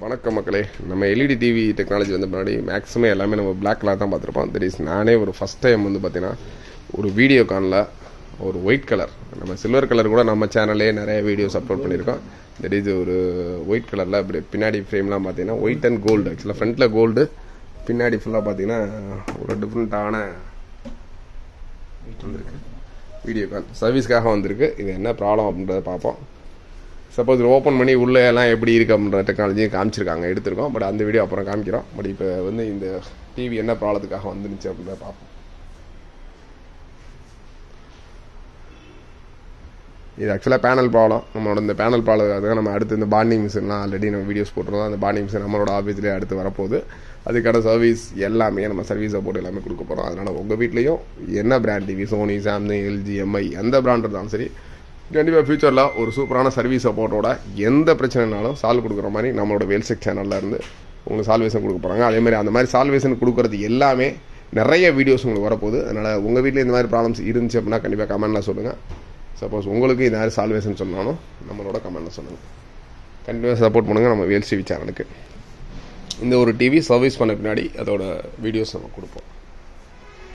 வணக்கம் மக்களே நம்ம எல்இடி டிவி டெக்னாலஜி வந்த முன்னாடி மேக்ஸிமம் எல்லாமே நம்ம பிளாக் கலர் தான் பார்த்துருப்போம் தட் இஸ் நானே ஒரு ஃபஸ்ட் டைம் வந்து பார்த்தீங்கன்னா ஒரு வீடியோ கானில் ஒரு ஒயிட் கலர் நம்ம சில்வர் கலர் கூட நம்ம சேனல்லே நிறைய வீடியோஸ் அப்லோட் பண்ணியிருக்கோம் தட் இஸ் ஒரு ஒயிட் கலரில் இப்படி பின்னாடி ஃப்ரேம்லாம் பார்த்தீங்கன்னா ஒயிட் அண்ட் கோல்டு ஆக்சுவலாக ஃப்ரண்ட்டில் கோல்டு பின்னாடி ஃபுல்லாக பார்த்தீங்கன்னா ஒரு டிஃப்ரெண்ட்டான வந்திருக்கு வீடியோ கால் சர்வீஸ்க்காக வந்திருக்கு இது என்ன ப்ராப்ளம் அப்படின்றத பார்ப்போம் சப்போஸ் ஓப்பன் பண்ணி உள்ளே எல்லாம் எப்படி இருக்கு அப்படின்ற டெக்னாலஜியும் காமிச்சிருக்காங்க எடுத்திருக்கோம் பட் அந்த வீடியோ அப்புறம் காமிக்கிறோம் பட் இப்போ வந்து இந்த டிவி என்ன ப்ராப்ளத்துக்காக வந்துருந்துச்சு அப்படின்றத பார்ப்போம் இது ஆக்சுவலாக பேனல் ப்ராப்ளம் நம்மளோட இந்த பேனல் ப்ராப்ளம் அதுக்காக நம்ம அடுத்து இந்த பாண்டிங் மிஷின்லாம் ஆல்ரெடி நம்ம வீடியோஸ் போட்டிருந்தோம் அந்த பாண்டிங் மிஷின் நம்மளோட ஆஃபீஸ்லேயே அடுத்து வரப்போகுது அதுக்கான சர்வீஸ் எல்லாமே நம்ம சர்வீஸ் சப்போர்ட் எல்லாமே கொடுக்க போகிறோம் அதனால் உங்கள் வீட்லேயும் என்ன brand TV Sony Samsung LG MI எந்த பிராண்ட் இருந்தாலும் சரி கண்டிப்பாக ஃபியூச்சரில் ஒரு சூப்பரான சர்வீஸ் சப்போர்ட்டோட எந்த பிரச்சனைனாலும் சால்வ் கொடுக்குற மாதிரி நம்மளோட வேல்செக் சேனலில் இருந்து உங்களுக்கு சால்வேஷன் கொடுக்க போகிறாங்க அதே மாதிரி அந்த மாதிரி சால்வேஷன் கொடுக்குறது எல்லாமே நிறைய வீடியோஸ் உங்களுக்கு வரப்போகுது அதனால் உங்கள் வீட்டில் இந்த மாதிரி ப்ராப்ளம்ஸ் இருந்துச்சு அப்படின்னா கண்டிப்பாக கமெண்ட்டில் சொல்லுங்கள் சப்போஸ் உங்களுக்கு இந்த மாதிரி சால்வேஷன் சொன்னாலும் நம்மளோட கமெண்ட்டில் சொல்லுங்கள் கண்டிப்பாக சப்போர்ட் பண்ணுங்கள் நம்ம வேல் டிவி சேனலுக்கு இந்த ஒரு டிவி சர்வீஸ் பண்ண பின்னாடி அதோட வீடியோஸ் நம்ம கொடுப்போம்